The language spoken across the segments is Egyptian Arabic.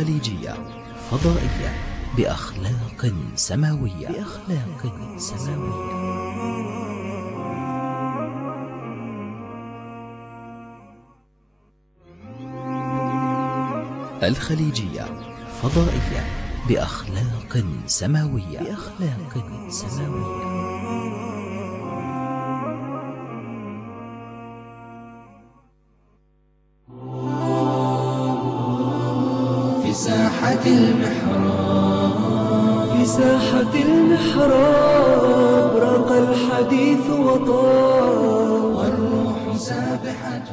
الخليجية فضائية بأخلاق سماوية بأخلاق سماوية الخليجية فضائية بأخلاق سماوية بأخلاق سماوية في ساحة المحراب في ساحة المحراب راق الحديث وطاب والروح سابحة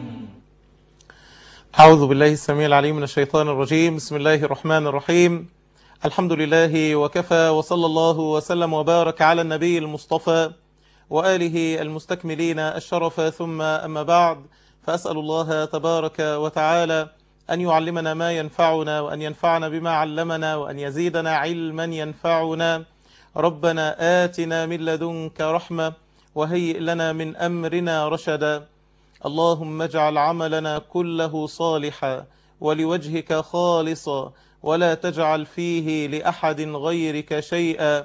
أعوذ بالله السميع العليم من الشيطان الرجيم بسم الله الرحمن الرحيم الحمد لله وكفى وصلى الله وسلم وبارك على النبي المصطفى وآله المستكملين الشرف ثم أما بعد فأسأل الله تبارك وتعالى أن يعلمنا ما ينفعنا وأن ينفعنا بما علمنا وأن يزيدنا علما ينفعنا ربنا آتنا من لدنك رحمة وهيئ لنا من أمرنا رشدا اللهم اجعل عملنا كله صالحا ولوجهك خالصا ولا تجعل فيه لأحد غيرك شيئا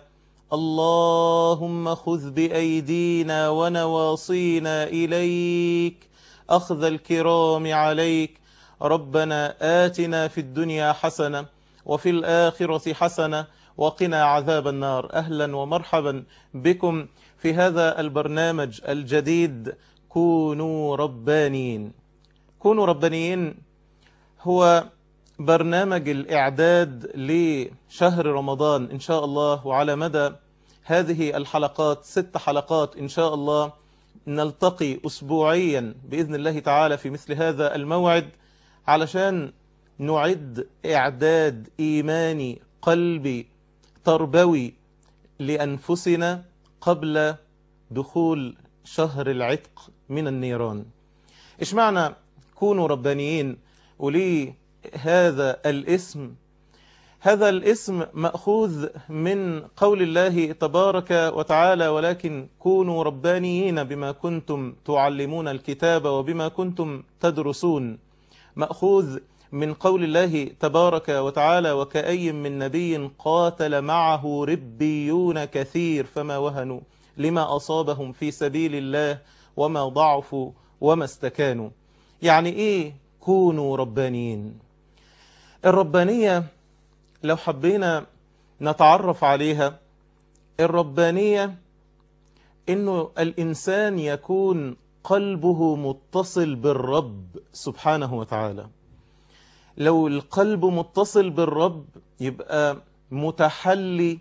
اللهم خذ بأيدينا ونواصينا إليك أخذ الكرام عليك ربنا آتنا في الدنيا حسنة وفي الآخرة حسنة وقنا عذاب النار أهلا ومرحبا بكم في هذا البرنامج الجديد كونوا ربانيين كونوا ربانيين هو برنامج الإعداد لشهر رمضان إن شاء الله وعلى مدى هذه الحلقات ست حلقات إن شاء الله نلتقي أسبوعيا بإذن الله تعالى في مثل هذا الموعد علشان نعد إعداد إيماني قلبي تربوي لأنفسنا قبل دخول شهر العتق من النيران إيش معنى كونوا ربانيين وليه هذا الاسم هذا الاسم مأخوذ من قول الله تبارك وتعالى ولكن كونوا ربانيين بما كنتم تعلمون الكتاب وبما كنتم تدرسون مأخوذ من قول الله تبارك وتعالى وكأي من نبي قاتل معه ربيون كثير فما وهنوا لما أصابهم في سبيل الله وما ضعفوا وما استكانوا يعني إيه كونوا ربانيين الربانية لو حبينا نتعرف عليها الربانية إنه الإنسان يكون قلبه متصل بالرب سبحانه وتعالى لو القلب متصل بالرب يبقى متحلي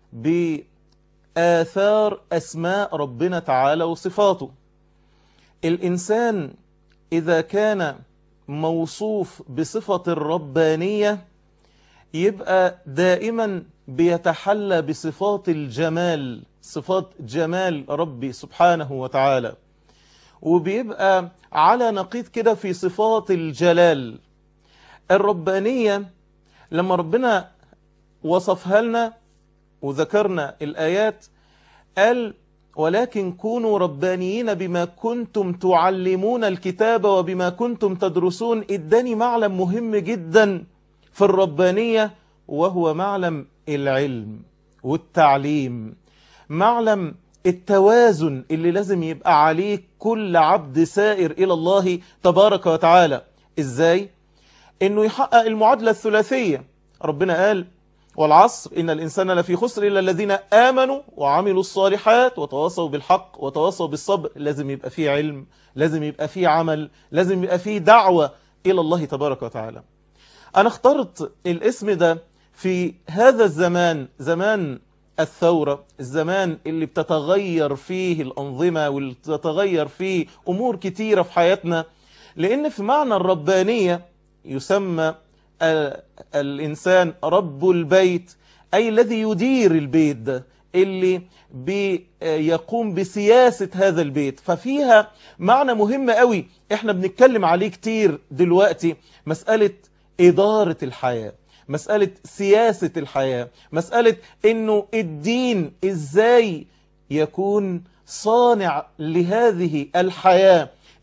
بآثار أسماء ربنا تعالى وصفاته الإنسان إذا كان موصوف بصفة الربانية يبقى دائما بيتحلى بصفات الجمال صفات جمال ربي سبحانه وتعالى وبيبقى على نقيض كده في صفات الجلال الربانية لما ربنا وصفها لنا وذكرنا الآيات قال ولكن كونوا ربانيين بما كنتم تعلمون الكتاب وبما كنتم تدرسون اداني معلم مهم جدا في الربانية وهو معلم العلم والتعليم معلم التوازن اللي لازم يبقى عليه كل عبد سائر إلى الله تبارك وتعالى إزاي؟ إنه يحقق المعادلة الثلاثية ربنا قال والعصر إن الإنسان لفي خسر إلا الذين آمنوا وعملوا الصالحات وتواصوا بالحق وتواصوا بالصبر لازم يبقى فيه علم لازم يبقى فيه عمل لازم يبقى فيه دعوة إلى الله تبارك وتعالى أنا اخترت الاسم ده في هذا الزمان زمان الثورة الزمان اللي بتتغير فيه الأنظمة واللي بتتغير فيه أمور كتيرة في حياتنا لأن في معنى الربانية يسمى الإنسان رب البيت أي الذي يدير البيت ده اللي بيقوم بسياسة هذا البيت ففيها معنى مهم قوي احنا بنتكلم عليه كتير دلوقتي مسألة إدارة الحياة مسألة سياسة الحياة مسألة انه الدين ازاي يكون صانع لهذه الحياة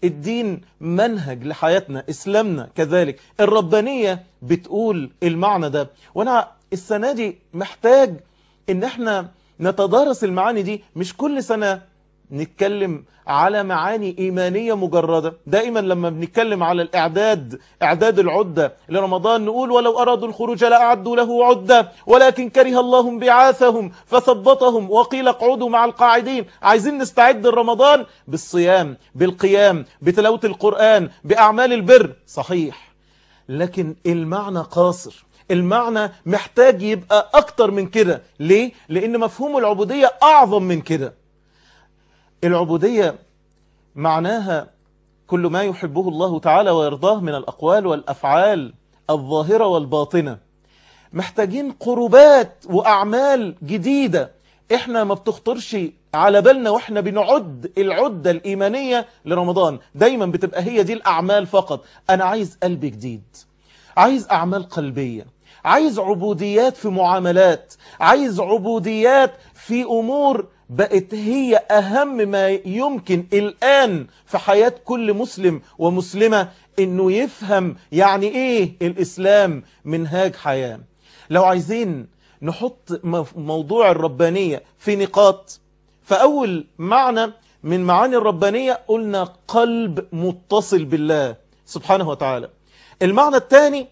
الدين منهج لحياتنا إسلامنا كذلك الربانية بتقول المعنى ده وأنا السنة دي محتاج إن احنا نتدارس المعاني دي مش كل سنة نتكلم على معاني إيمانية مجردة دائما لما بنتكلم على الإعداد إعداد العدة لرمضان نقول ولو أرادوا الخروج لأعدوا له عدة ولكن كره الله بعاثهم فثبطهم وقيل اقعدوا مع القاعدين عايزين نستعد لرمضان بالصيام بالقيام بتلاوة القرآن بأعمال البر صحيح لكن المعنى قاصر المعنى محتاج يبقى أكتر من كده ليه؟ لأن مفهوم العبودية أعظم من كده العبودية معناها كل ما يحبه الله تعالى ويرضاه من الأقوال والأفعال الظاهرة والباطنة محتاجين قربات وأعمال جديدة احنا ما بتخطرش على بالنا واحنا بنعد العدة الإيمانية لرمضان دايما بتبقى هي دي الأعمال فقط أنا عايز قلب جديد عايز أعمال قلبية عايز عبوديات في معاملات عايز عبوديات في أمور بقت هي أهم ما يمكن الآن في حياة كل مسلم ومسلمة إنه يفهم يعني إيه الإسلام منهاج حياة لو عايزين نحط موضوع الربانية في نقاط فأول معنى من معاني الربانية قلنا قلب متصل بالله سبحانه وتعالى المعنى الثاني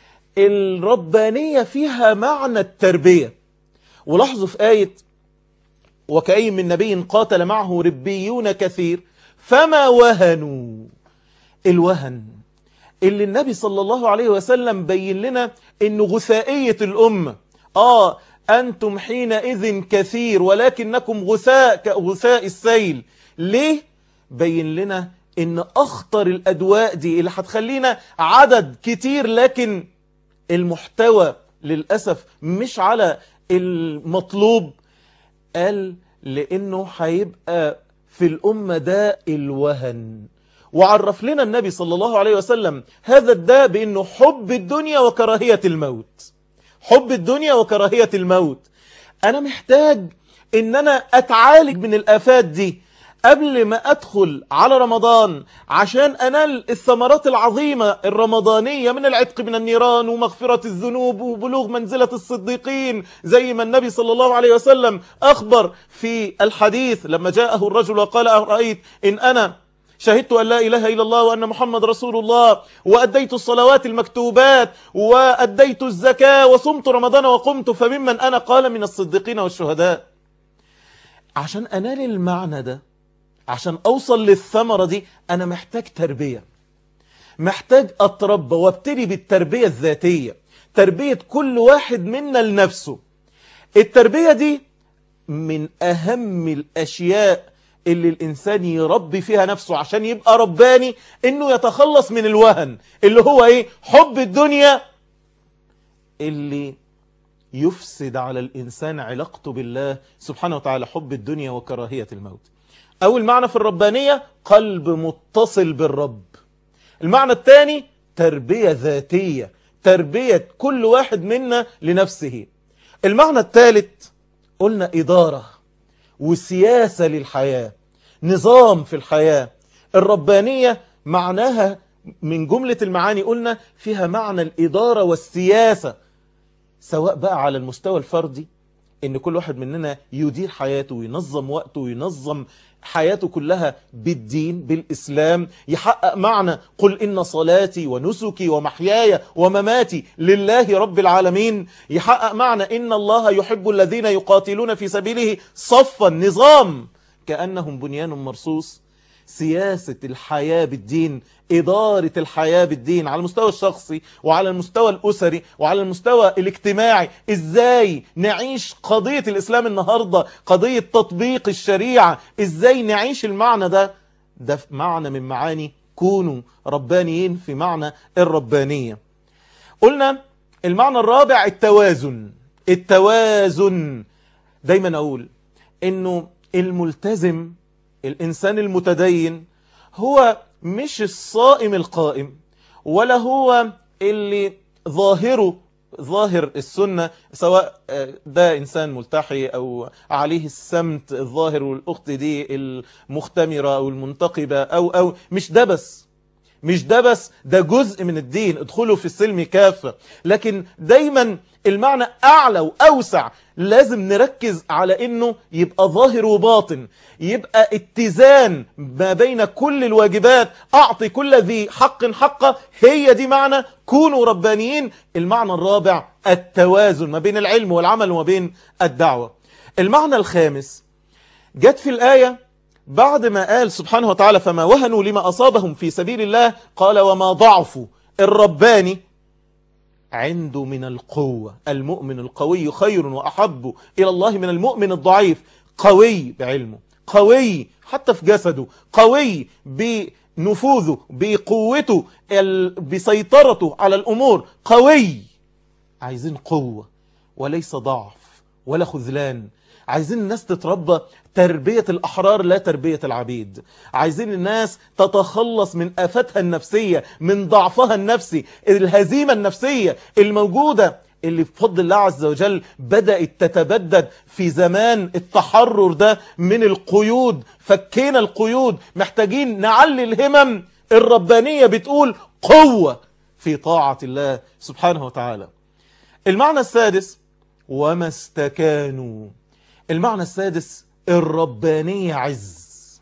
الربانية فيها معنى التربية ولاحظوا في آية وكأي من نبي قاتل معه ربيون كثير فما وهنوا الوهن اللي النبي صلى الله عليه وسلم بين لنا انه غثائية الأمة آه أنتم حينئذ كثير ولكنكم غثاء كغثاء السيل ليه؟ بين لنا ان أخطر الأدواء دي اللي هتخلينا عدد كتير لكن المحتوى للأسف مش على المطلوب قال لأنه هيبقى في الأمة ده الوهن وعرف لنا النبي صلى الله عليه وسلم هذا الداء بأنه حب الدنيا وكراهية الموت حب الدنيا وكراهية الموت أنا محتاج أن أنا أتعالج من الآفات دي قبل ما أدخل على رمضان عشان أنال الثمرات العظيمة الرمضانية من العتق من النيران ومغفرة الذنوب وبلوغ منزلة الصديقين زي ما النبي صلى الله عليه وسلم أخبر في الحديث لما جاءه الرجل وقال أرأيت إن أنا شهدت أن لا إله إلا الله وأن محمد رسول الله وأديت الصلوات المكتوبات وأديت الزكاة وصمت رمضان وقمت فممن أنا قال من الصديقين والشهداء عشان أنال المعنى ده عشان أوصل للثمرة دي أنا محتاج تربية محتاج أتربى وابتدي بالتربية الذاتية تربية كل واحد منا لنفسه التربية دي من أهم الأشياء اللي الإنسان يربي فيها نفسه عشان يبقى رباني إنه يتخلص من الوهن اللي هو إيه حب الدنيا اللي يفسد على الإنسان علاقته بالله سبحانه وتعالى حب الدنيا وكراهية الموت أول معنى في الربانية قلب متصل بالرب المعنى الثاني تربية ذاتية تربية كل واحد منا لنفسه المعنى الثالث قلنا إدارة وسياسة للحياة نظام في الحياة الربانية معناها من جملة المعاني قلنا فيها معنى الإدارة والسياسة سواء بقى على المستوى الفردي ان كل واحد مننا يدير حياته وينظم وقته وينظم حياته كلها بالدين بالإسلام يحقق معنى قل إن صلاتي ونسكي ومحياي ومماتي لله رب العالمين يحقق معنى إن الله يحب الذين يقاتلون في سبيله صفا نظام كأنهم بنيان مرصوص سياسة الحياة بالدين إدارة الحياة بالدين على المستوى الشخصي وعلى المستوى الأسري وعلى المستوى الاجتماعي إزاي نعيش قضية الإسلام النهاردة قضية تطبيق الشريعة إزاي نعيش المعنى ده ده معنى من معاني كونوا ربانيين في معنى الربانية قلنا المعنى الرابع التوازن التوازن دايما أقول إنه الملتزم الإنسان المتدين هو مش الصائم القائم ولا هو اللي ظاهره ظاهر السنة سواء آه، ده إنسان ملتحي أو عليه السمت الظاهر والأخت دي المختمرة أو المنتقبة أو أو مش ده بس مش ده بس ده جزء من الدين ادخلوا في السلم كافة لكن دايما المعنى أعلى وأوسع لازم نركز على أنه يبقى ظاهر وباطن يبقى اتزان ما بين كل الواجبات أعطي كل ذي حق حقه هي دي معنى كونوا ربانيين المعنى الرابع التوازن ما بين العلم والعمل وما بين الدعوة المعنى الخامس جت في الآية بعد ما قال سبحانه وتعالى فما وهنوا لما أصابهم في سبيل الله قال وما ضعفوا الرباني عنده من القوة المؤمن القوي خير وأحب إلى الله من المؤمن الضعيف قوي بعلمه قوي حتى في جسده قوي بنفوذه بقوته ال- بسيطرته على الأمور قوي عايزين قوة وليس ضعف ولا خذلان عايزين الناس تتربى تربية الأحرار لا تربية العبيد عايزين الناس تتخلص من آفاتها النفسية من ضعفها النفسي الهزيمة النفسية الموجودة اللي بفضل الله عز وجل بدأت تتبدد في زمان التحرر ده من القيود فكينا القيود محتاجين نعلي الهمم الربانية بتقول قوة في طاعة الله سبحانه وتعالى المعنى السادس وما استكانوا المعنى السادس الربانية عز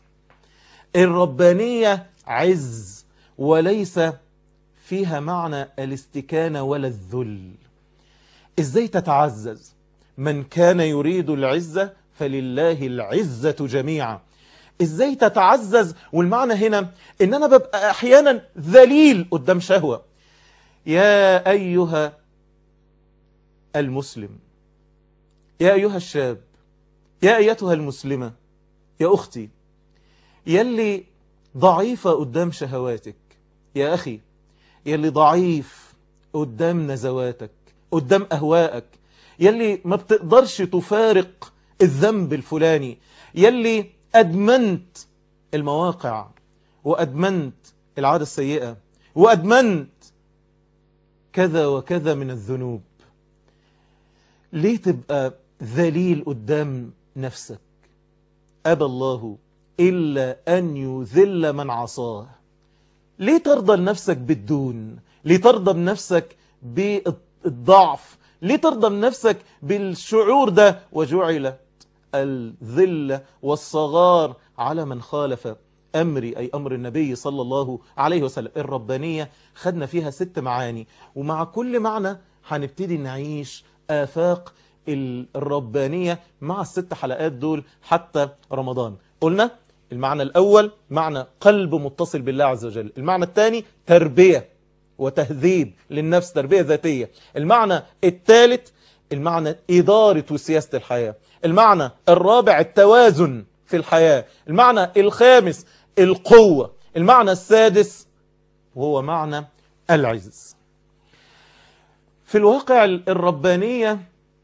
الربانية عز وليس فيها معنى الاستكانة ولا الذل ازاي تتعزز من كان يريد العزة فلله العزة جميعا ازاي تتعزز والمعنى هنا ان انا ببقى احيانا ذليل قدام شهوة يا ايها المسلم يا ايها الشاب يا ايتها المسلمة يا اختي يلي ضعيفة قدام شهواتك يا اخي يلي ضعيف قدام نزواتك قدام أهوائك يلي ما بتقدرش تفارق الذنب الفلاني يلي أدمنت المواقع وأدمنت العادة السيئة وأدمنت كذا وكذا من الذنوب ليه تبقى ذليل قدام نفسك أبى الله إلا أن يذل من عصاه ليه ترضى لنفسك بالدون ليه ترضى بنفسك بالضعف ليه ترضى بنفسك بالشعور ده وجعلت الذلة والصغار على من خالف أمري أي أمر النبي صلى الله عليه وسلم الربانية خدنا فيها ست معاني ومع كل معنى هنبتدي نعيش آفاق الربانية مع الست حلقات دول حتى رمضان قلنا المعنى الأول معنى قلب متصل بالله عز وجل المعنى الثاني تربية وتهذيب للنفس تربية ذاتية المعنى الثالث المعنى إدارة وسياسة الحياة المعنى الرابع التوازن في الحياة المعنى الخامس القوة المعنى السادس وهو معنى العز في الواقع الربانية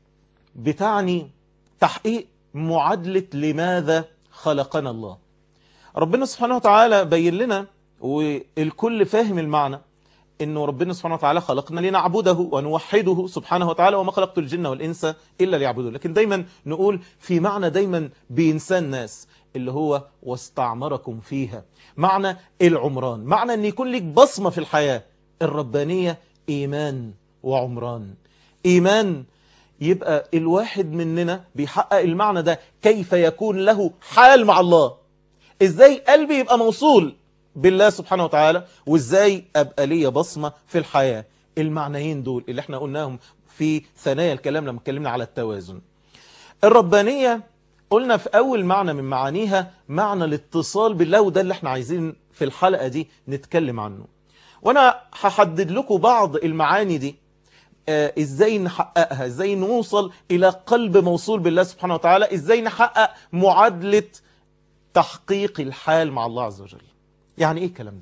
بتعني تحقيق معادلة لماذا خلقنا الله ربنا سبحانه وتعالى بين لنا والكل فاهم المعنى انه ربنا سبحانه وتعالى خلقنا لنعبده ونوحده سبحانه وتعالى وما خلقت الجن والانس الا ليعبدون لكن دايما نقول في معنى دايما بينسى الناس اللي هو واستعمركم فيها معنى العمران معنى ان يكون لك بصمة في الحياة الربانية ايمان وعمران ايمان يبقى الواحد مننا بيحقق المعنى ده كيف يكون له حال مع الله ازاي قلبي يبقى موصول بالله سبحانه وتعالى وازاي ابقى ليا بصمة في الحياة المعنيين دول اللي احنا قلناهم في ثنايا الكلام لما اتكلمنا على التوازن الربانية قلنا في اول معنى من معانيها معنى الاتصال بالله وده اللي احنا عايزين في الحلقة دي نتكلم عنه وانا هحدد لكم بعض المعاني دي آه ازاي نحققها ازاي نوصل الى قلب موصول بالله سبحانه وتعالى ازاي نحقق معادلة تحقيق الحال مع الله عز وجل يعني ايه الكلام ده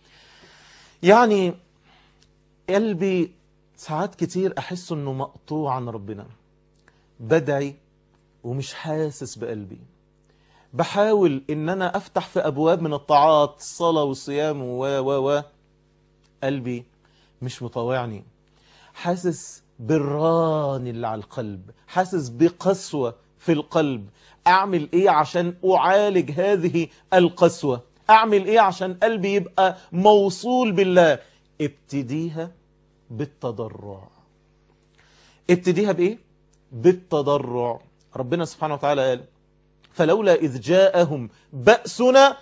يعني قلبي ساعات كتير احس انه مقطوع عن ربنا بدعي ومش حاسس بقلبي بحاول ان انا افتح في ابواب من الطاعات الصلاة والصيام و و و قلبي مش مطوعني حاسس بالران اللي على القلب حاسس بقسوة في القلب أعمل إيه عشان أعالج هذه القسوة أعمل إيه عشان قلبي يبقى موصول بالله ابتديها بالتضرع ابتديها بإيه؟ بالتضرع ربنا سبحانه وتعالى قال فلولا إذ جاءهم بأسنا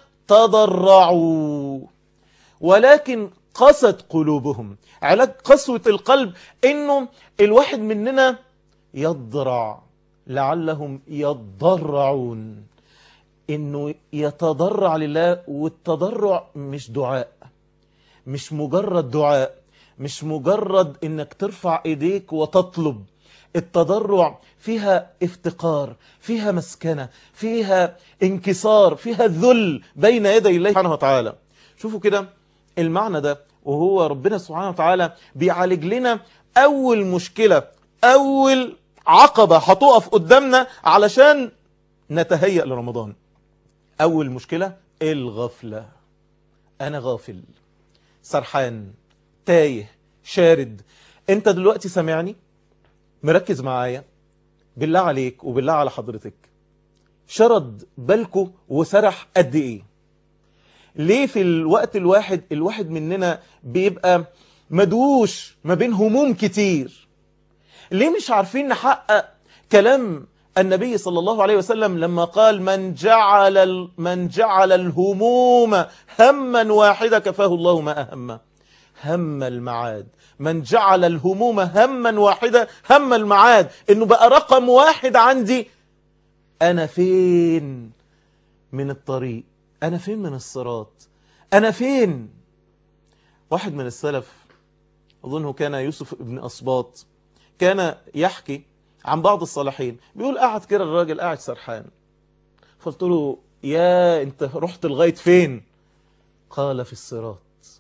تضرعوا ولكن قست قلوبهم علاج قسوة القلب إنه الواحد مننا يضرع لعلهم يضرعون إنه يتضرع لله والتضرع مش دعاء مش مجرد دعاء مش مجرد إنك ترفع إيديك وتطلب التضرع فيها افتقار فيها مسكنة فيها انكسار فيها ذل بين يدي الله سبحانه وتعالى شوفوا كده المعنى ده وهو ربنا سبحانه وتعالى بيعالج لنا أول مشكلة أول عقبة هتقف قدامنا علشان نتهيأ لرمضان أول مشكلة الغفلة أنا غافل سرحان تايه شارد أنت دلوقتي سامعني مركز معايا بالله عليك وبالله على حضرتك شرد بالكو وسرح قد ايه ليه في الوقت الواحد الواحد مننا بيبقى مدوش ما بين هموم كتير ليه مش عارفين نحقق كلام النبي صلى الله عليه وسلم لما قال من جعل من جعل الهموم هما واحدا كفاه الله ما أهمه هم المعاد من جعل الهموم هما واحدا هم المعاد انه بقى رقم واحد عندي انا فين من الطريق انا فين من الصراط انا فين واحد من السلف اظنه كان يوسف ابن اسباط كان يحكي عن بعض الصالحين بيقول قاعد كده الراجل قاعد سرحان فقلت له يا انت رحت لغايه فين قال في الصراط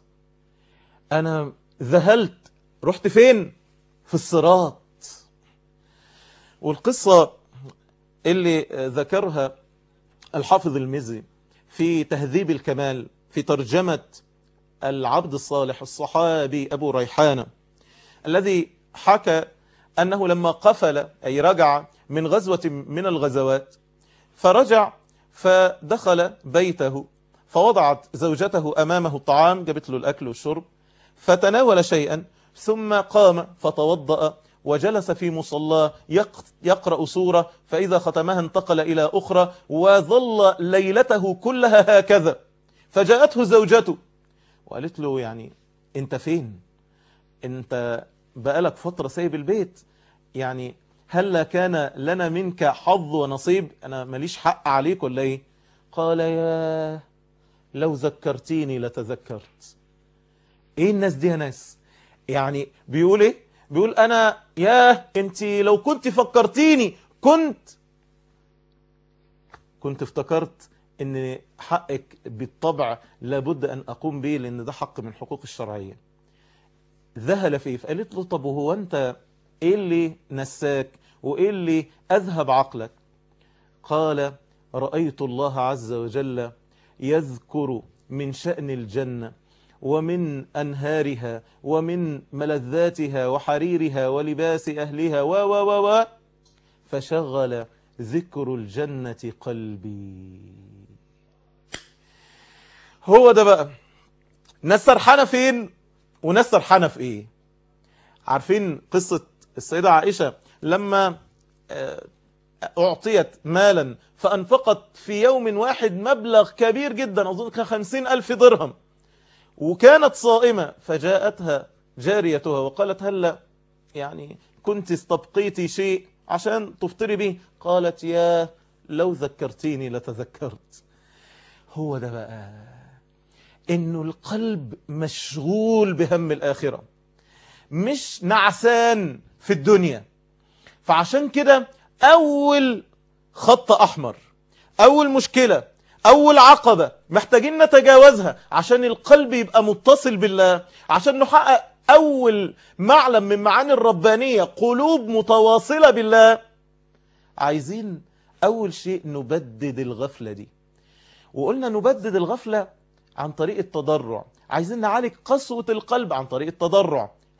انا ذهلت رحت فين في الصراط والقصة اللي ذكرها الحافظ المزي في تهذيب الكمال في ترجمة العبد الصالح الصحابي أبو ريحانة الذي حكى أنه لما قفل أي رجع من غزوة من الغزوات فرجع فدخل بيته فوضعت زوجته أمامه الطعام جابت له الأكل والشرب فتناول شيئا ثم قام فتوضأ وجلس في مصلاه يقرأ سورة فإذا ختمها انتقل إلى أخرى وظل ليلته كلها هكذا فجاءته زوجته وقالت له يعني انت فين انت بقالك فترة سايب البيت يعني هل كان لنا منك حظ ونصيب انا ماليش حق عليك ولا ايه قال يا لو ذكرتيني لتذكرت ايه الناس دي يا ناس يعني بيقول ايه بيقول انا يا انت لو كنت فكرتيني كنت كنت افتكرت ان حقك بالطبع لابد ان اقوم به لان ده حق من حقوق الشرعية ذهل فيه فقالت له طب وهو انت ايه اللي نساك وايه اللي اذهب عقلك قال رأيت الله عز وجل يذكر من شأن الجنة ومن أنهارها ومن ملذاتها وحريرها ولباس أهلها و و و و فشغل ذكر الجنة قلبي هو ده بقى ناس سرحانة فين وناس سرحانة في ايه عارفين قصة السيدة عائشة لما أعطيت مالا فأنفقت في يوم واحد مبلغ كبير جدا أظن كان خمسين ألف درهم وكانت صائمة فجاءتها جاريتها وقالت هلا يعني كنت استبقيتي شيء عشان تفطري به قالت يا لو ذكرتيني لتذكرت هو ده بقى انه القلب مشغول بهم الآخرة مش نعسان في الدنيا فعشان كده أول خط أحمر أول مشكلة أول عقبة محتاجين نتجاوزها عشان القلب يبقى متصل بالله عشان نحقق أول معلم من معاني الربانية قلوب متواصلة بالله عايزين أول شيء نبدد الغفلة دي وقلنا نبدد الغفلة عن طريق التضرع عايزين نعالج قسوة القلب عن طريق التضرع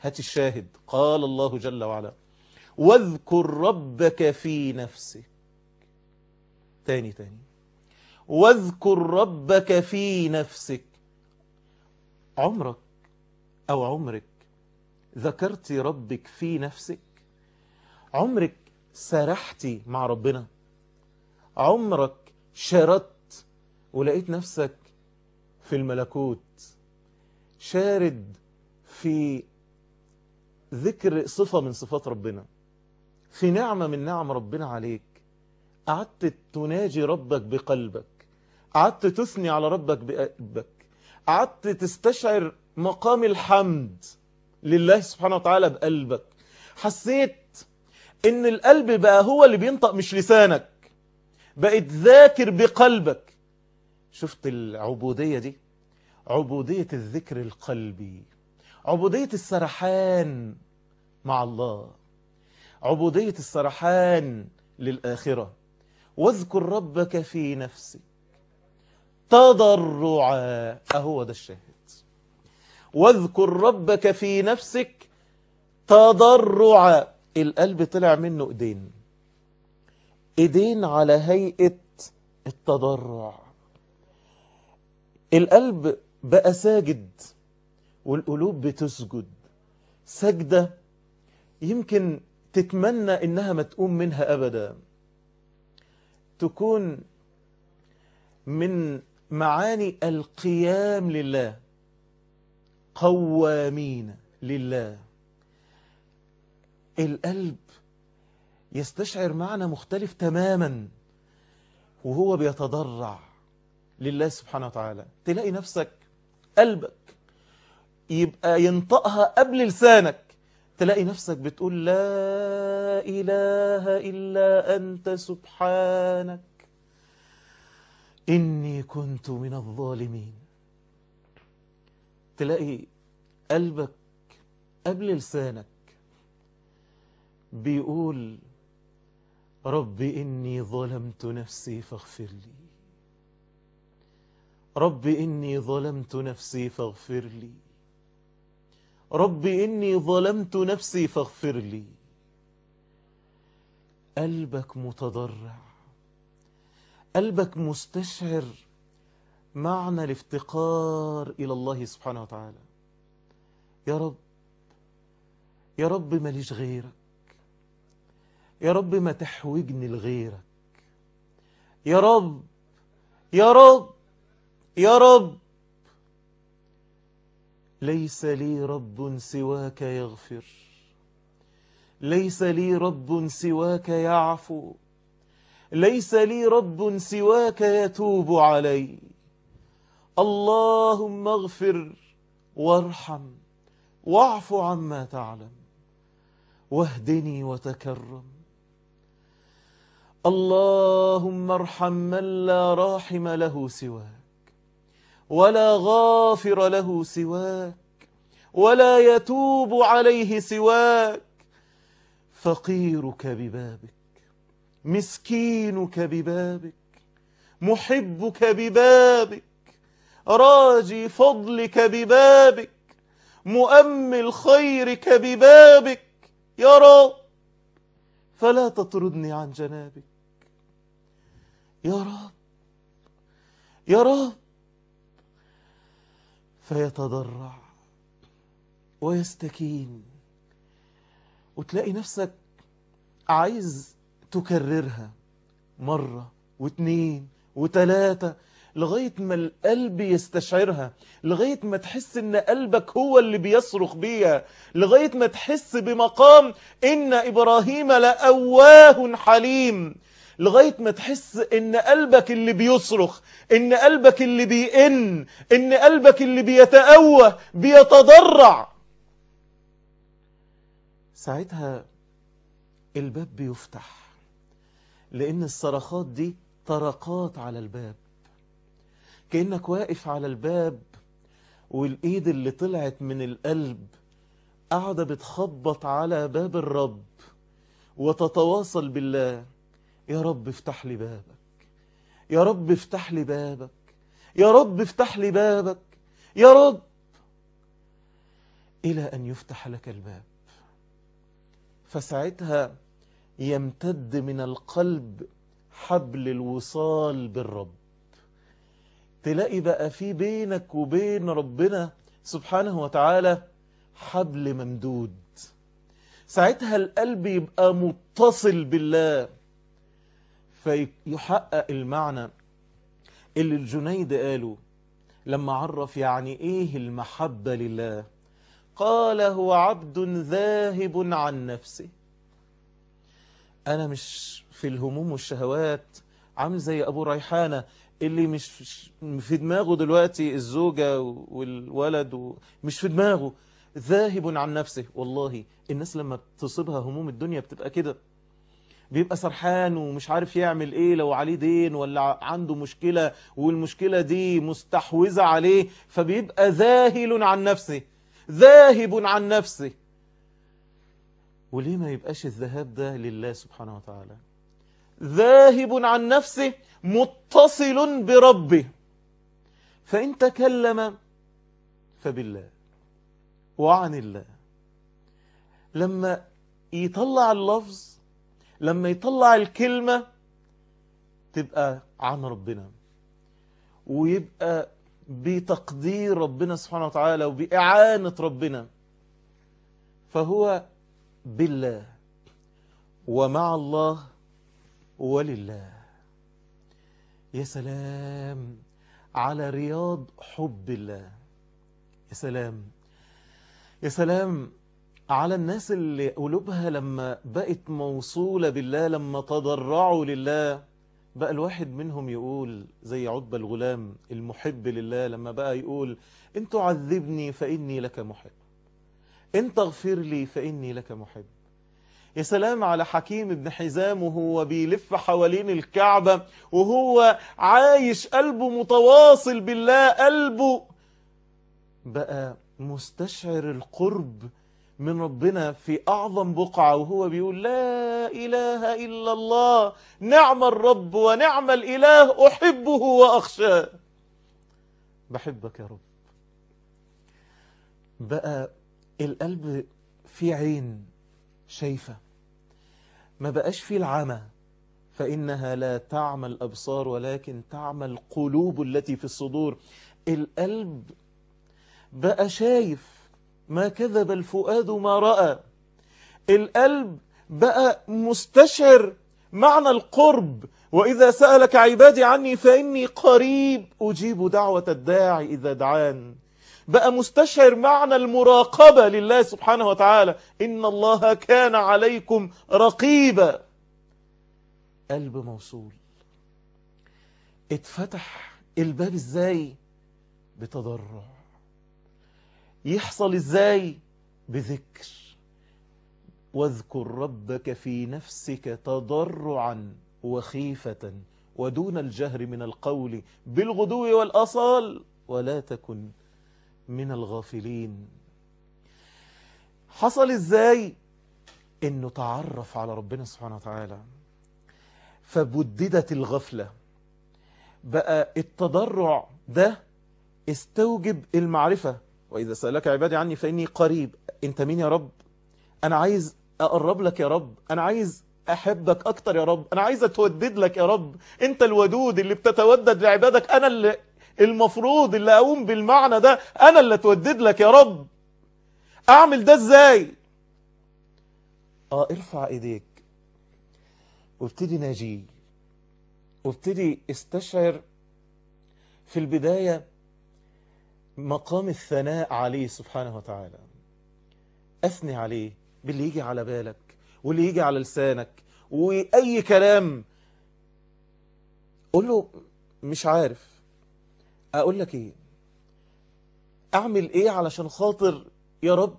هات الشاهد قال الله جل وعلا واذكر ربك في نفسك تاني تاني واذكر ربك في نفسك عمرك أو عمرك ذكرت ربك في نفسك عمرك سرحتي مع ربنا عمرك شردت ولقيت نفسك في الملكوت شارد في ذكر صفة من صفات ربنا في نعمة من نعم ربنا عليك قعدت تناجي ربك بقلبك قعدت تثني على ربك بقلبك قعدت تستشعر مقام الحمد لله سبحانه وتعالى بقلبك حسيت ان القلب بقى هو اللي بينطق مش لسانك بقيت ذاكر بقلبك شفت العبودية دي عبودية الذكر القلبي عبودية السرحان مع الله عبودية السرحان للآخرة واذكر ربك في نفسك تضرعا أهو ده الشاهد واذكر ربك في نفسك تضرعا القلب طلع منه ايدين ايدين على هيئة التضرع القلب بقى ساجد والقلوب بتسجد سجدة يمكن تتمنى انها ما تقوم منها ابدا تكون من معاني القيام لله قوامين لله القلب يستشعر معنى مختلف تماما وهو بيتضرع لله سبحانه وتعالى تلاقي نفسك قلبك يبقى ينطقها قبل لسانك تلاقي نفسك بتقول لا إله إلا أنت سبحانك إني كنت من الظالمين تلاقي قلبك قبل لسانك بيقول رب إني ظلمت نفسي فاغفر لي رب إني ظلمت نفسي فاغفر لي رب إني ظلمت نفسي فاغفر لي قلبك متضرع قلبك مستشعر معنى الافتقار إلى الله سبحانه وتعالى يا رب يا رب ماليش غيرك يا رب ما تحوجني لغيرك يا رب يا رب يا رب ليس لي رب سواك يغفر ليس لي رب سواك يعفو ليس لي رب سواك يتوب علي اللهم اغفر وارحم واعف عما تعلم واهدني وتكرم اللهم ارحم من لا راحم له سواك ولا غافر له سواك ولا يتوب عليه سواك فقيرك ببابك مسكينك ببابك محبك ببابك راجي فضلك ببابك مؤمل خيرك ببابك يا رب فلا تطردني عن جنابك يا رب يا رب فيتضرع ويستكين وتلاقي نفسك عايز تكررها مرة واثنين وثلاثة لغاية ما القلب يستشعرها لغاية ما تحس ان قلبك هو اللي بيصرخ بيها لغاية ما تحس بمقام ان ابراهيم لأواه حليم لغاية ما تحس ان قلبك اللي بيصرخ ان قلبك اللي بيئن ان قلبك اللي بيتأوه بيتضرع ساعتها الباب بيفتح لان الصرخات دي طرقات على الباب كأنك واقف على الباب والإيد اللي طلعت من القلب قاعدة بتخبط على باب الرب وتتواصل بالله يا رب افتح لي بابك يا رب افتح لي بابك يا رب افتح لي بابك يا رب إلى أن يفتح لك الباب فساعتها يمتد من القلب حبل الوصال بالرب تلاقي بقى في بينك وبين ربنا سبحانه وتعالى حبل ممدود ساعتها القلب يبقى متصل بالله فيحقق المعنى اللي الجنيد قاله لما عرف يعني ايه المحبة لله قال هو عبد ذاهب عن نفسه انا مش في الهموم والشهوات عامل زي ابو ريحانة اللي مش في دماغه دلوقتي الزوجة والولد مش في دماغه ذاهب عن نفسه والله الناس لما تصيبها هموم الدنيا بتبقى كده بيبقى سرحان ومش عارف يعمل ايه لو عليه دين ولا عنده مشكلة والمشكلة دي مستحوذة عليه فبيبقى ذاهل عن نفسه ذاهب عن نفسه وليه ما يبقاش الذهاب ده لله سبحانه وتعالى ذاهب عن نفسه متصل بربه فإن تكلم فبالله وعن الله لما يطلع اللفظ لما يطلع الكلمة تبقى عن ربنا ويبقى بتقدير ربنا سبحانه وتعالى وبإعانة ربنا فهو بالله ومع الله ولله يا سلام على رياض حب الله يا سلام يا سلام على الناس اللي قلوبها لما بقت موصولة بالله لما تضرعوا لله بقى الواحد منهم يقول زي عتبة الغلام المحب لله لما بقى يقول إن تعذبني فإني لك محب إن تغفر لي فإني لك محب يا سلام على حكيم ابن حزام وهو بيلف حوالين الكعبة وهو عايش قلبه متواصل بالله قلبه بقى مستشعر القرب من ربنا في أعظم بقعة وهو بيقول لا إله إلا الله نعم الرب ونعم الإله أحبه وأخشاه بحبك يا رب بقى القلب فيه عين شايفة ما بقاش فيه العمى فإنها لا تعمى الأبصار ولكن تعمى القلوب التي في الصدور القلب بقى شايف ما كذب الفؤاد ما رأى القلب بقى مستشعر معنى القرب وإذا سألك عبادي عني فإني قريب أجيب دعوة الداعي إذا دعان بقى مستشعر معنى المراقبة لله سبحانه وتعالى إن الله كان عليكم رقيبا قلب موصول اتفتح الباب ازاي بتضرع يحصل ازاي بذكر واذكر ربك في نفسك تضرعا وخيفة ودون الجهر من القول بالغدو والأصال ولا تكن من الغافلين حصل ازاي انه تعرف على ربنا سبحانه وتعالى فبددت الغفلة بقى التضرع ده استوجب المعرفة وإذا سألك عبادي عني فإني قريب أنت مين يا رب أنا عايز أقرب لك يا رب أنا عايز أحبك أكتر يا رب أنا عايز أتودد لك يا رب أنت الودود اللي بتتودد لعبادك أنا اللي المفروض اللي أقوم بالمعنى ده أنا اللي أتودد لك يا رب أعمل ده إزاي آه ارفع إيديك وابتدي ناجيه وابتدي استشعر في البداية مقام الثناء عليه سبحانه وتعالى أثني عليه باللي يجي على بالك واللي يجي على لسانك وأي كلام قول له مش عارف أقول لك إيه أعمل إيه علشان خاطر يا رب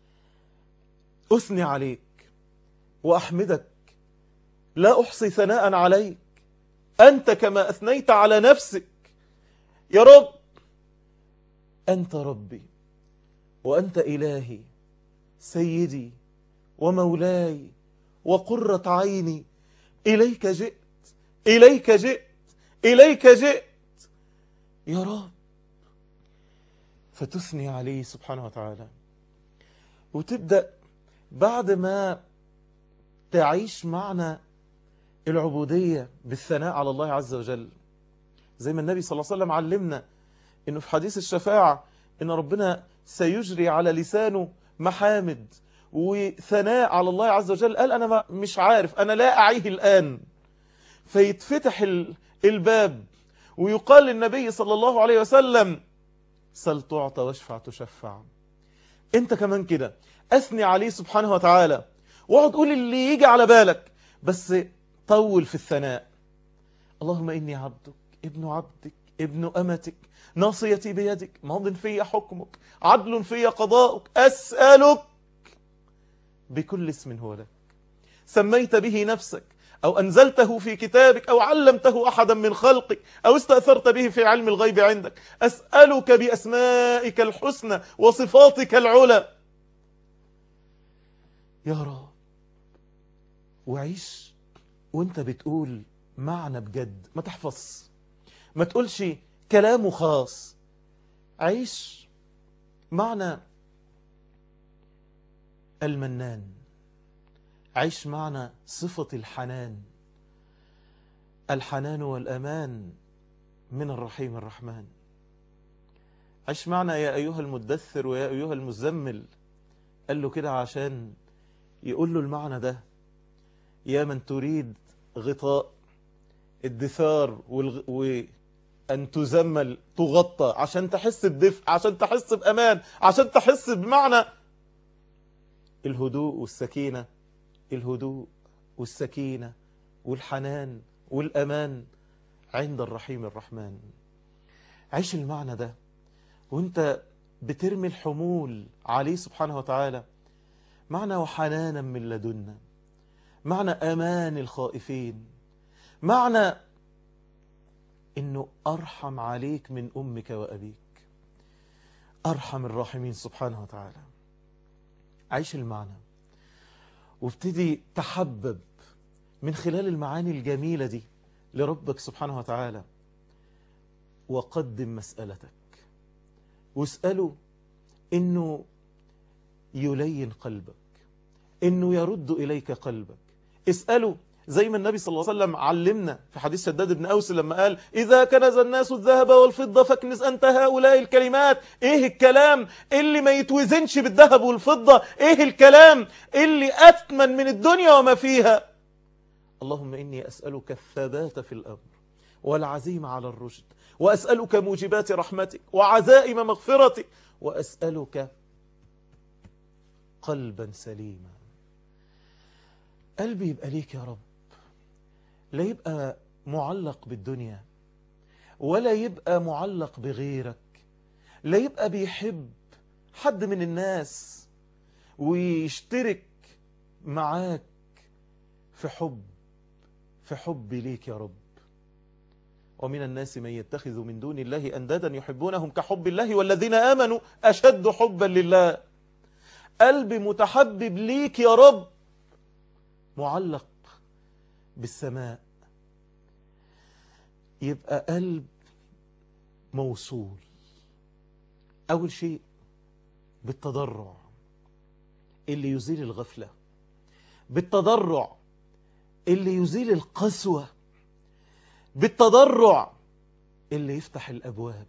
أثني عليك وأحمدك لا أحصي ثناء عليك أنت كما أثنيت على نفسك يا رب أنت ربي وأنت إلهي سيدي ومولاي وقرة عيني إليك جئت إليك جئت إليك جئت يا رب فتثني عليه سبحانه وتعالى وتبدأ بعد ما تعيش معنى العبودية بالثناء على الله عز وجل زي ما النبي صلى الله عليه وسلم علمنا انه في حديث الشفاعة ان ربنا سيجري على لسانه محامد وثناء على الله عز وجل قال انا ما مش عارف انا لا اعيه الان فيتفتح ال- الباب ويقال للنبي صلى الله عليه وسلم سل تعطى واشفع تشفع انت كمان كده اثني عليه سبحانه وتعالى واقعد قول اللي يجي على بالك بس طول في الثناء اللهم اني عبدك ابن عبدك ابن امتك ناصيتي بيدك ماض في حكمك عدل في قضاؤك اسالك بكل اسم هو لك سميت به نفسك أو أنزلته في كتابك أو علمته أحدا من خلقك أو استأثرت به في علم الغيب عندك أسألك بأسمائك الحسنى وصفاتك العلى يا رب وعيش وانت بتقول معنى بجد ما تحفظ ما تقولش كلامه خاص عيش معنى المنان عيش معنى صفة الحنان الحنان والأمان من الرحيم الرحمن عيش معنى يا أيها المدثر ويا أيها المزمل قال له كده عشان يقول له المعنى ده يا من تريد غطاء الدثار والغ... وأن تزمل تغطى عشان تحس بدفء عشان تحس بأمان عشان تحس بمعنى الهدوء والسكينة الهدوء والسكينة والحنان والأمان عند الرحيم الرحمن عيش المعنى ده وانت بترمي الحمول عليه سبحانه وتعالى معنى وحنانا من لدنا معنى أمان الخائفين معنى انه أرحم عليك من أمك وأبيك أرحم الراحمين سبحانه وتعالى عيش المعنى وابتدي تحبب من خلال المعاني الجميلة دي لربك سبحانه وتعالى وقدم مسألتك واسأله انه يلين قلبك انه يرد اليك قلبك اسأله زي ما النبي صلى الله عليه وسلم علمنا في حديث شداد بن أوس لما قال إذا كنز الناس الذهب والفضة فاكنز أنت هؤلاء الكلمات إيه الكلام اللي ما يتوزنش بالذهب والفضة إيه الكلام اللي أثمن من الدنيا وما فيها اللهم إني أسألك الثبات في الأمر والعزيمة على الرشد وأسألك موجبات رحمتك وعزائم مغفرتك وأسألك قلبا سليما قلبي يبقى ليك يا رب لا يبقى معلق بالدنيا ولا يبقى معلق بغيرك لا يبقى بيحب حد من الناس ويشترك معاك في حب في حب ليك يا رب ومن الناس من يتخذ من دون الله أندادا يحبونهم كحب الله والذين آمنوا أشد حبا لله قلبي متحبب ليك يا رب معلق بالسماء يبقى قلب موصول أول شيء بالتضرع اللي يزيل الغفلة بالتضرع اللي يزيل القسوة بالتضرع اللي يفتح الأبواب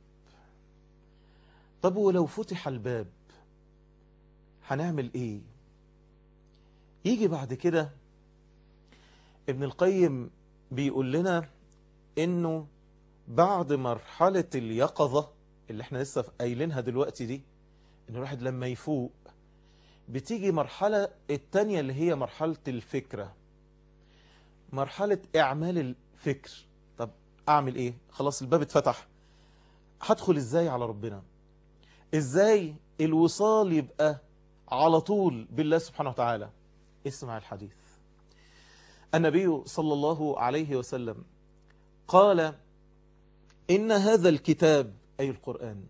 طب ولو فتح الباب هنعمل ايه يجي بعد كده ابن القيم بيقول لنا انه بعد مرحلة اليقظة اللي احنا لسه قايلينها دلوقتي دي ان الواحد لما يفوق بتيجي مرحلة التانية اللي هي مرحلة الفكرة مرحلة اعمال الفكر طب اعمل ايه خلاص الباب اتفتح هدخل ازاي على ربنا ازاي الوصال يبقى على طول بالله سبحانه وتعالى اسمع الحديث النبي صلى الله عليه وسلم قال إن هذا الكتاب أي القرآن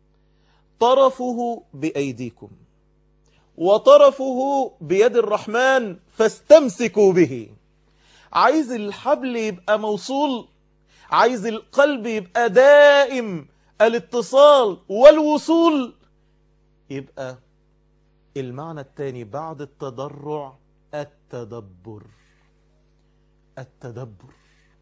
طرفه بأيديكم وطرفه بيد الرحمن فاستمسكوا به عايز الحبل يبقى موصول عايز القلب يبقى دائم الاتصال والوصول يبقى المعنى الثاني بعد التضرع التدبر التدبر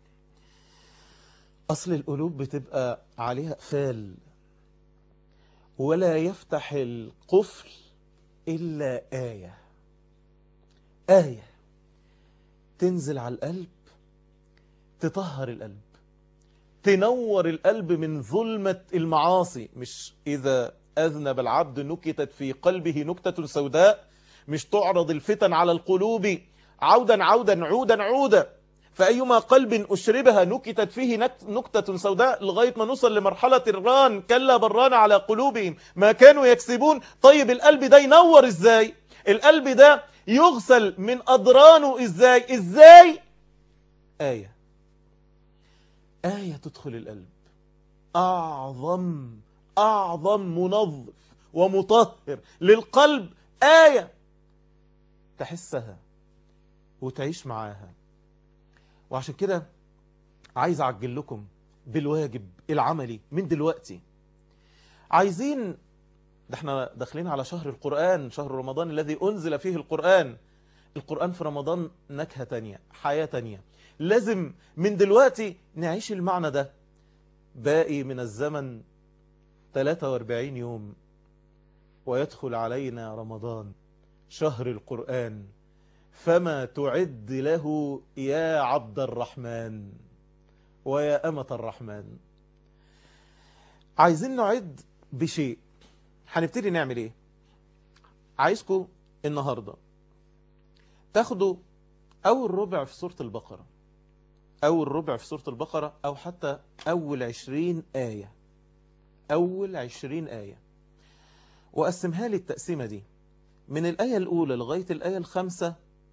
أصل القلوب بتبقى عليها قفال ولا يفتح القفل إلا آية آية تنزل على القلب تطهر القلب تنور القلب من ظلمة المعاصي مش إذا أذنب العبد نكتت في قلبه نكتة سوداء مش تعرض الفتن على القلوب عودا عودا عودا عودا فأيما قلب أشربها نكتت فيه نك- نكتة سوداء لغاية ما نوصل لمرحلة الران كلا بران على قلوبهم ما كانوا يكسبون طيب القلب ده ينور إزاي القلب ده يغسل من أضرانه إزاي إزاي آية آية تدخل القلب أعظم أعظم منظف ومطهر للقلب آية تحسها وتعيش معاها وعشان كده عايز أعجل لكم بالواجب العملي من دلوقتي عايزين ده احنا داخلين على شهر القرآن شهر رمضان الذي أنزل فيه القرآن القرآن في رمضان نكهة تانية حياة تانية لازم من دلوقتي نعيش المعنى ده باقي من الزمن 43 يوم ويدخل علينا رمضان شهر القرآن فما تعد له يا عبد الرحمن ويا أمة الرحمن عايزين نعد بشيء هنبتدي نعمل ايه عايزكم النهاردة تاخدوا أول ربع في سورة البقرة أول ربع في سورة البقرة أو حتى أول عشرين آية أول عشرين آية وأقسمها لي التقسيمة دي من الآية الأولى لغاية الآية الخامسة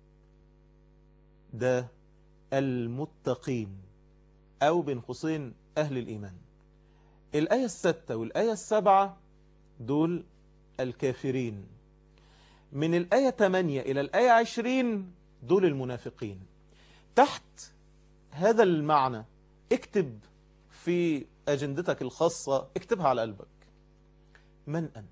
ده المتقين أو بين قوسين أهل الإيمان الآية الستة والآية السبعة دول الكافرين من الآية 8 إلى الآية 20 دول المنافقين تحت هذا المعنى اكتب في أجندتك الخاصة اكتبها على قلبك من أنت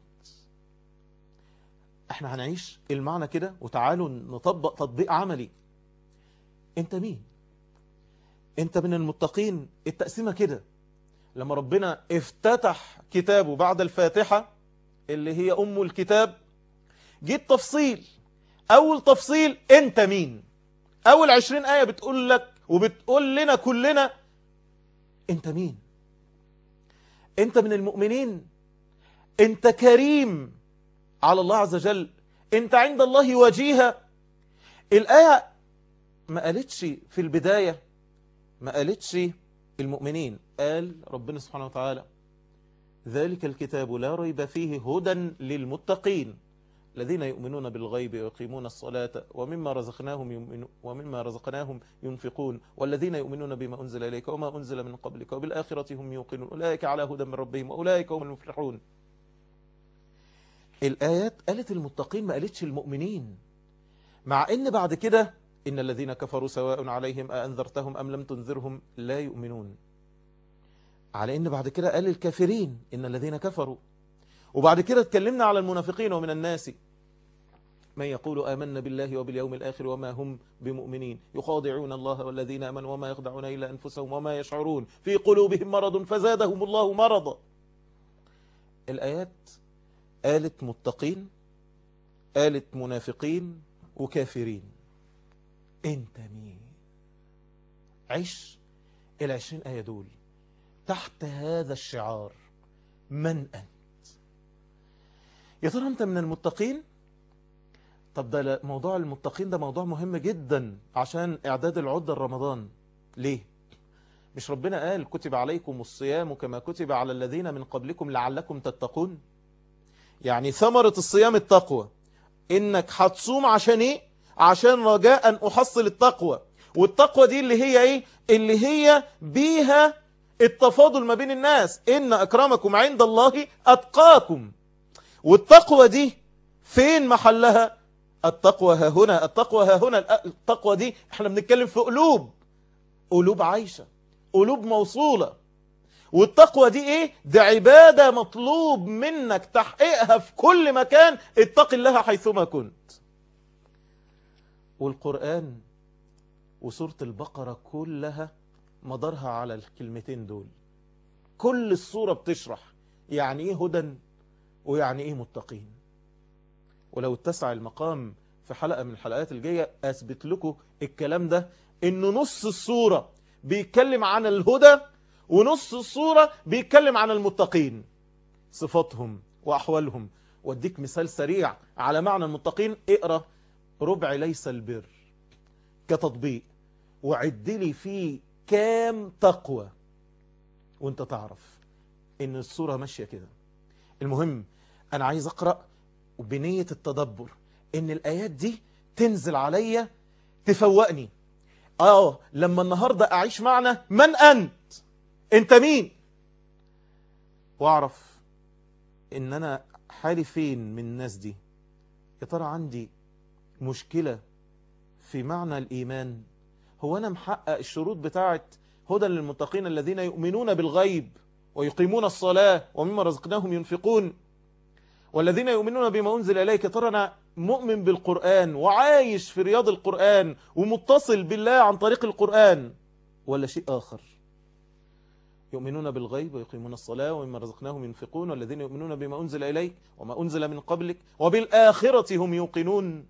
احنا هنعيش المعنى كده وتعالوا نطبق تطبيق عملي انت مين انت من المتقين التقسيمة كده لما ربنا افتتح كتابه بعد الفاتحة اللي هي أم الكتاب جيت تفصيل أول تفصيل أنت مين أول عشرين آية بتقول لك وبتقول لنا كلنا أنت مين أنت من المؤمنين أنت كريم على الله عز وجل أنت عند الله وجيها الآية ما قالتش في البداية ما قالتش المؤمنين قال ربنا سبحانه وتعالى ذلك الكتاب لا ريب فيه هدى للمتقين الذين يؤمنون بالغيب ويقيمون الصلاة ومما رزقناهم يؤمنون ومما رزقناهم ينفقون والذين يؤمنون بما أنزل إليك وما أنزل من قبلك وبالآخرة هم يوقنون أولئك على هدى من ربهم وأولئك هم المفلحون الآيات قالت المتقين ما قالتش المؤمنين مع ان بعد كده إن الذين كفروا سواء عليهم أأنذرتهم أم لم تنذرهم لا يؤمنون على إن بعد كده قال الكافرين إن الذين كفروا وبعد كده اتكلمنا على المنافقين ومن الناس من يقول آمنا بالله وباليوم الآخر وما هم بمؤمنين يخادعون الله والذين آمنوا وما يخدعون إلا أنفسهم وما يشعرون في قلوبهم مرض فزادهم الله مرضا الآيات قالت متقين قالت منافقين وكافرين انت مين عش العشرين آية دول تحت هذا الشعار من أنت يا ترى أنت من المتقين طب ده لا- موضوع المتقين ده موضوع مهم جدا عشان إعداد العدة لرمضان ليه مش ربنا قال كتب عليكم الصيام كما كتب على الذين من قبلكم لعلكم تتقون يعني ثمرة الصيام التقوى انك هتصوم عشان ايه عشان رجاء ان احصل التقوى والتقوى دي اللي هي ايه اللي هي بيها التفاضل ما بين الناس ان اكرمكم عند الله اتقاكم والتقوى دي فين محلها التقوى ها هنا التقوى ها هنا التقوى دي احنا بنتكلم في قلوب قلوب عايشة قلوب موصولة والتقوى دي ايه دي عبادة مطلوب منك تحقيقها في كل مكان اتق الله حيثما كنت والقرآن وسورة البقرة كلها مدارها على الكلمتين دول كل السورة بتشرح يعني ايه هدى ويعني ايه متقين ولو اتسع المقام في حلقة من الحلقات الجاية اثبت لكم الكلام ده انه نص السورة بيتكلم عن الهدى ونص السورة بيتكلم عن المتقين صفاتهم واحوالهم واديك مثال سريع على معنى المتقين اقرأ ربع ليس البر كتطبيق وعد لي فيه كام تقوى وانت تعرف ان الصورة ماشية كده المهم انا عايز اقرأ بنية التدبر ان الايات دي تنزل عليا تفوقني اه لما النهاردة اعيش معنا من انت انت مين واعرف ان انا حالي فين من الناس دي يا ترى عندي مشكلة في معنى الإيمان هو أنا محقق الشروط بتاعت هدى للمتقين الذين يؤمنون بالغيب ويقيمون الصلاة ومما رزقناهم ينفقون والذين يؤمنون بما أنزل إليك ترى أنا مؤمن بالقرآن وعايش في رياض القرآن ومتصل بالله عن طريق القرآن ولا شيء آخر يؤمنون بالغيب ويقيمون الصلاة ومما رزقناهم ينفقون والذين يؤمنون بما أنزل إليك وما أنزل من قبلك وبالآخرة هم يوقنون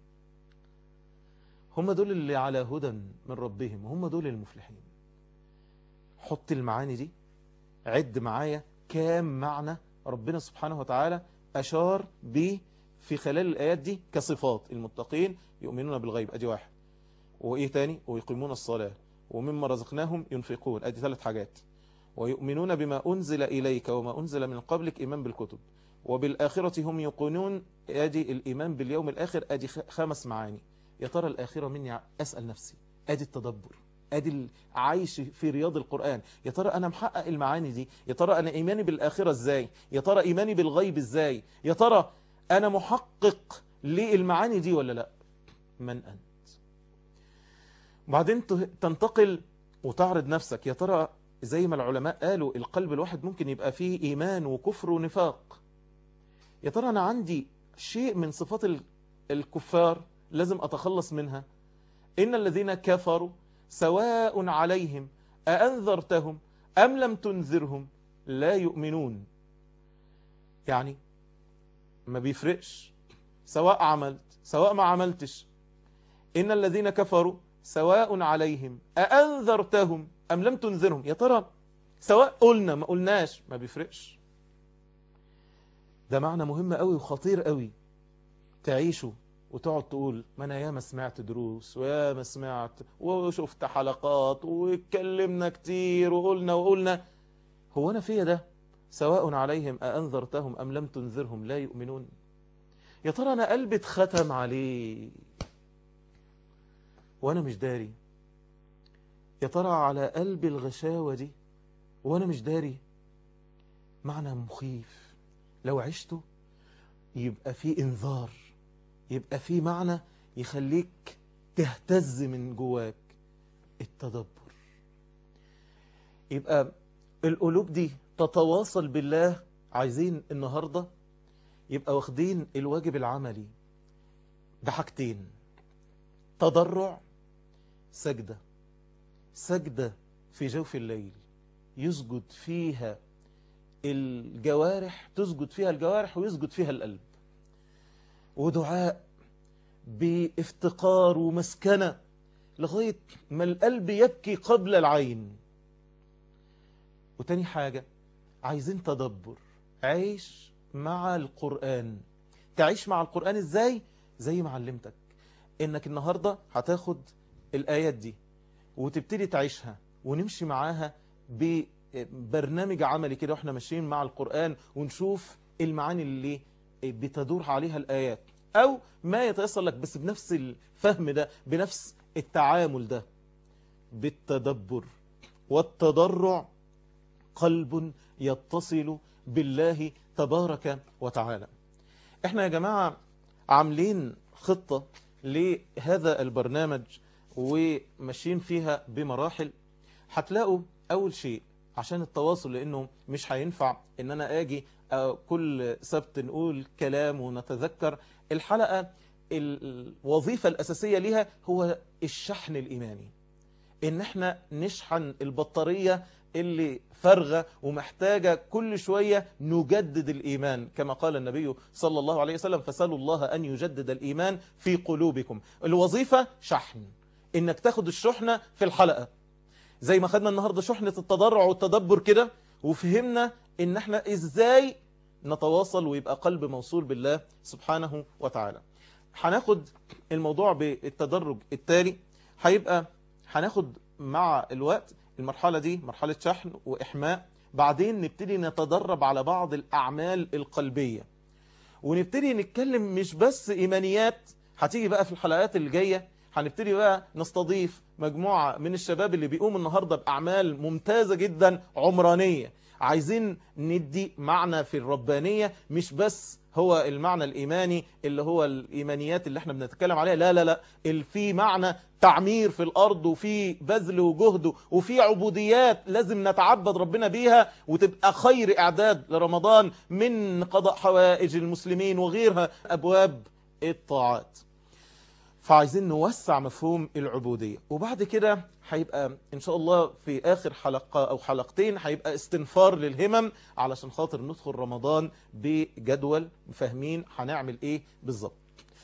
هم دول اللي على هدى من ربهم هم دول المفلحين حط المعاني دي عد معايا كام معنى ربنا سبحانه وتعالى أشار به في خلال الآيات دي كصفات المتقين يؤمنون بالغيب أدي واحد وإيه تاني ويقيمون الصلاة ومما رزقناهم ينفقون أدي ثلاث حاجات ويؤمنون بما أنزل إليك وما أنزل من قبلك إيمان بالكتب وبالآخرة هم يقولون أدي الإيمان باليوم الآخر أدي خمس معاني يا ترى الآخرة مني أسأل نفسي أدي التدبر أدي عايش في رياض القرآن يا ترى أنا محقق المعاني دي يا ترى أنا إيماني بالآخرة إزاي يا ترى إيماني بالغيب إزاي يا ترى أنا محقق للمعاني دي ولا لا من أنت بعدين تنتقل وتعرض نفسك يا ترى زي ما العلماء قالوا القلب الواحد ممكن يبقى فيه إيمان وكفر ونفاق يا ترى أنا عندي شيء من صفات الكفار لازم أتخلص منها إن الذين كفروا سواء عليهم أأنذرتهم أم لم تنذرهم لا يؤمنون يعني ما بيفرقش سواء عملت سواء ما عملتش إن الذين كفروا سواء عليهم أأنذرتهم أم لم تنذرهم يا ترى سواء قلنا ما قلناش ما بيفرقش ده معنى مهم قوي وخطير قوي تعيشه وتقعد تقول ما انا ياما سمعت دروس وياما سمعت وشفت حلقات واتكلمنا كتير وقلنا وقلنا هو انا فيا ده سواء عليهم أأنذرتهم أم لم تنذرهم لا يؤمنون يا ترى أنا قلبي اتختم عليه وأنا مش داري يا ترى على قلبي الغشاوة دي وأنا مش داري معنى مخيف لو عشته يبقى في انذار يبقى في معنى يخليك تهتز من جواك التدبر يبقى القلوب دي تتواصل بالله عايزين النهاردة يبقى واخدين الواجب العملي بحاجتين تضرع سجدة سجدة في جوف الليل يسجد فيها الجوارح تسجد فيها الجوارح ويسجد فيها القلب ودعاء بافتقار ومسكنة لغاية ما القلب يبكي قبل العين وتاني حاجة عايزين تدبر عيش مع القرآن تعيش مع القرآن ازاي زي ما علمتك انك النهاردة هتاخد الآيات دي وتبتدي تعيشها ونمشي معاها ببرنامج عملي كده واحنا ماشيين مع القرآن ونشوف المعاني اللي بتدور عليها الآيات أو ما يتيسر لك بس بنفس الفهم ده بنفس التعامل ده بالتدبر والتضرع قلب يتصل بالله تبارك وتعالى احنا يا جماعة عاملين خطة لهذا البرنامج وماشيين فيها بمراحل هتلاقوا أول شيء عشان التواصل لأنه مش هينفع إن أنا أجي آه، كل سبت نقول كلام ونتذكر الحلقة ال- الوظيفة الأساسية لها هو الشحن الإيماني ان احنا نشحن البطارية اللي فارغة ومحتاجة كل شوية نجدد الإيمان كما قال النبي صلى الله عليه وسلم فسألوا الله أن يجدد الإيمان في قلوبكم الوظيفة شحن إنك تاخد الشحنة في الحلقة زي ما خدنا النهاردة شحنة التضرع والتدبر كده وفهمنا إن احنا إزاي نتواصل ويبقى قلب موصول بالله سبحانه وتعالى هناخد الموضوع بالتدرج التالي هيبقى هناخد مع الوقت المرحلة دي مرحلة شحن وإحماء بعدين نبتدي نتدرب على بعض الأعمال القلبية ونبتدي نتكلم مش بس إيمانيات هتيجي بقى في الحلقات اللي جاية هنبتدي بقى نستضيف مجموعة من الشباب اللي بيقوموا النهاردة بأعمال ممتازة جدا عمرانية عايزين ندي معنى في الربانية مش بس هو المعنى الإيماني اللي هو الإيمانيات اللي احنا بنتكلم عليها لا لا لا ال- في معنى تعمير في الأرض وفي بذل وجهد وفي عبوديات لازم نتعبد ربنا بيها وتبقى خير إعداد لرمضان من قضاء حوائج المسلمين وغيرها أبواب الطاعات فعايزين نوسع مفهوم العبودية وبعد كده هيبقى إن شاء الله في آخر حلقة أو حلقتين هيبقى استنفار للهمم علشان خاطر ندخل رمضان بجدول فاهمين هنعمل إيه بالظبط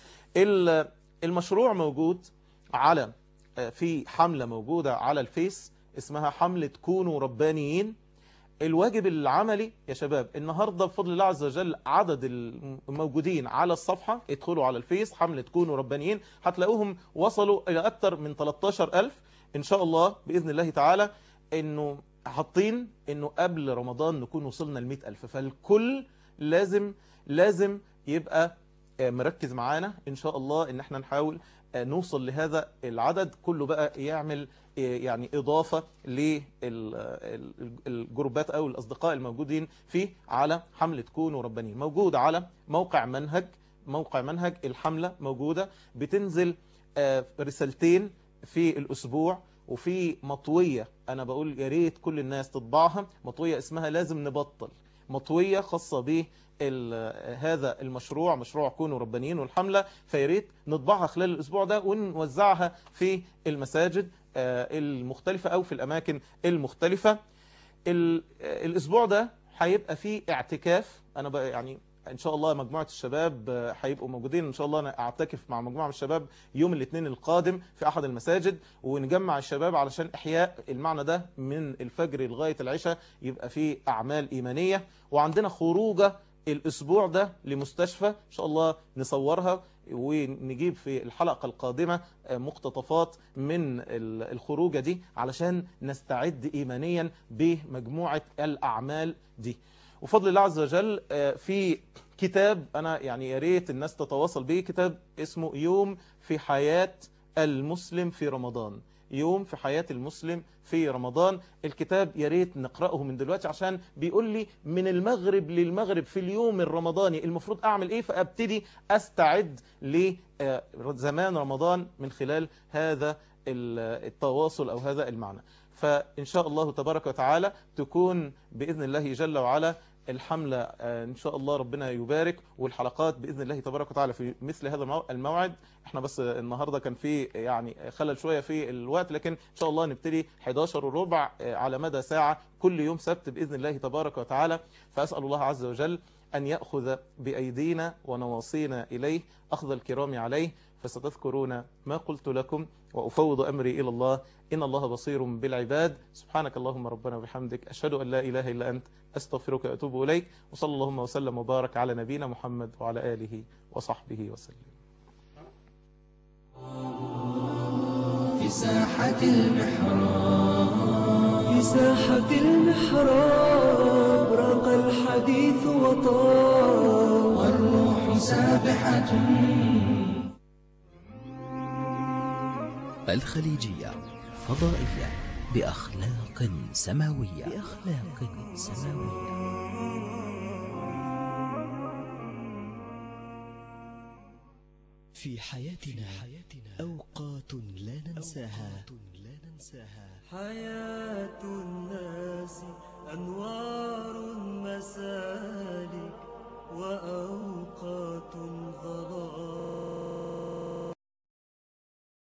ال- المشروع موجود على في حملة موجودة على الفيس اسمها حملة كونوا ربانيين الواجب العملي يا شباب النهاردة بفضل الله عز وجل عدد الموجودين على الصفحة ادخلوا على الفيس حملة كونوا ربانيين هتلاقوهم وصلوا إلى أكثر من 13000 إن شاء الله بإذن الله تعالى إنه حاطين إنه قبل رمضان نكون وصلنا ل 100000 فالكل لازم لازم يبقى آه، مركز معانا إن شاء الله إن احنا نحاول آه، نوصل لهذا العدد كله بقى يعمل آه، يعني إضافة للجروبات أو الأصدقاء الموجودين فيه على حملة كونوا ربانيين موجود على موقع منهج موقع منهج الحملة موجودة بتنزل آه، رسالتين في الأسبوع وفي مطوية أنا بقول يا ريت كل الناس تطبعها مطوية اسمها لازم نبطل مطوية خاصة به ال- هذا المشروع مشروع كونوا ربانيين والحملة فياريت نطبعها خلال الأسبوع ده ونوزعها في المساجد آه، المختلفة أو في الأماكن المختلفة ال- آه، الأسبوع ده هيبقى فيه اعتكاف أنا بقى يعني إن شاء الله مجموعة الشباب آه، هيبقوا موجودين إن شاء الله أنا أعتكف مع مجموعة من الشباب يوم الاثنين القادم في أحد المساجد ونجمع الشباب علشان إحياء المعنى ده من الفجر لغاية العشاء يبقى فيه أعمال إيمانية وعندنا خروجة الأسبوع ده لمستشفى إن شاء الله نصورها ونجيب في الحلقة القادمة آه، مقتطفات من ال- الخروجة دي علشان نستعد إيمانيا بمجموعة الأعمال دي وفضل الله عز وجل آه، في كتاب أنا يعني يا ريت الناس تتواصل به كتاب اسمه يوم في حياة المسلم في رمضان يوم في حياة المسلم في رمضان الكتاب يا ريت نقرأه من دلوقتي عشان بيقول لي من المغرب للمغرب في اليوم الرمضاني المفروض أعمل إيه فأبتدي أستعد لزمان رمضان من خلال هذا ال- التواصل أو هذا المعنى فإن شاء الله تبارك وتعالى تكون بإذن الله جل وعلا الحملة آه، إن شاء الله ربنا يبارك والحلقات بإذن الله تبارك وتعالى في مثل هذا المو- الموعد احنا بس النهاردة كان في يعني خلل شوية في الوقت لكن إن شاء الله نبتدي 11 وربع آه، على مدى ساعة كل يوم سبت بإذن الله تبارك وتعالى فأسأل الله عز وجل أن يأخذ بأيدينا ونواصينا إليه أخذ الكرام عليه فستذكرون ما قلت لكم وأفوض أمري إلى الله إن الله بصير بالعباد سبحانك اللهم ربنا وبحمدك أشهد أن لا إله إلا أنت أستغفرك وأتوب إليك وصلى اللهم وسلم وبارك على نبينا محمد وعلى آله وصحبه وسلم في ساحة المحراب في ساحة المحراب راق الحديث وطاب والروح سابحة الخليجية فضائية بأخلاق سماوية بأخلاق سماوية في حياتنا أوقات لا ننساها حياة